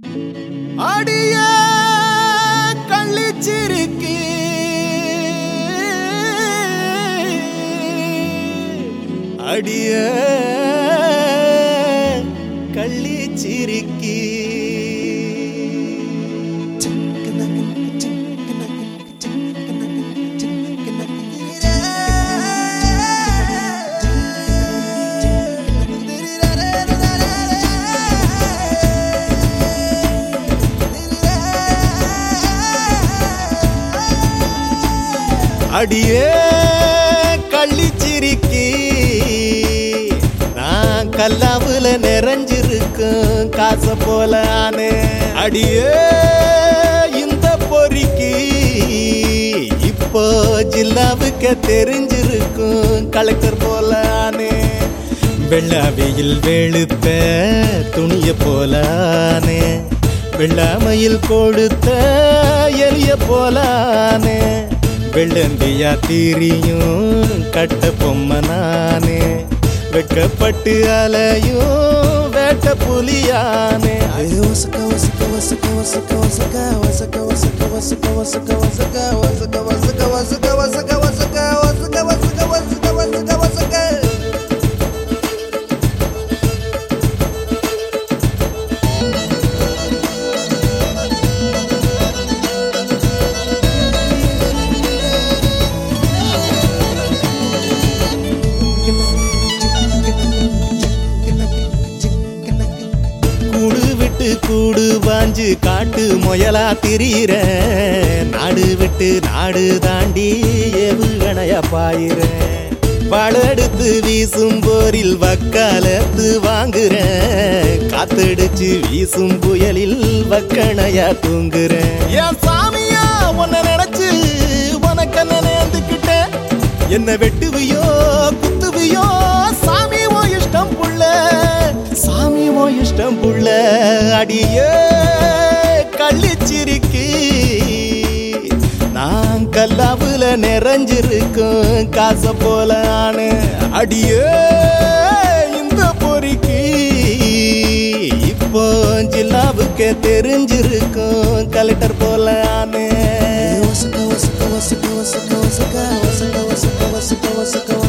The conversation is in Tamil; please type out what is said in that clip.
அடிய கள்ளிச்சிருக்கி அடிய கள்ளிச்சிருக்கி அடியே கள்ளிச்சிருக்கி நான் கல்லாவுல நிறைஞ்சிருக்கும் காச போல ஆனே அடியே இந்த பொறிக்கு இப்போ ஜில்லாவுக்கு தெரிஞ்சிருக்கும் கலெக்டர் போல ஆனே வெள்ளாவையில் வெளுத்த துணிய போலானே வெள்ளாமையில் கொடுத்த எலிய போலானே வெள்ளந்தியா தீரியும் கட்ட பொம்மை நானே வெட்கப்பட்டு அலையும் வேட்ட புலியானே கூடு விட்டு கூடு வாஞ்சு காட்டு முயலா திரியிறேன் நாடு விட்டு நாடு தாண்டி ஏவுகணையா பாயிறேன் பழெடுத்து வீசும் போரில் வக்காலத்து வாங்குறேன் காத்தடிச்சு வீசும் புயலில் வக்கணையா தூங்குறேன் என் சாமியா உன்னை நினைச்சு உனக்கு என்ன நேர்ந்துக்கிட்டேன் என்ன வெட்டுவியோ குத்துவியோ சாமி ஓ இஷ்டம் புள்ள சாமி ஓ இஷ்டம் புள்ள அடியே கள்ளிச்சிருக்கி நான் கல்லாவுல நிறைஞ்சிருக்கும் காச போல ஆனு அடியே இந்த பொறிக்கு இப்போ ஜில்லாவுக்கு தெரிஞ்சிருக்கும் கலெக்டர் போல ஆனு What's up, what's up, what's up, what's up, what's up, what's up, what's up, what's up, what's up, what's up,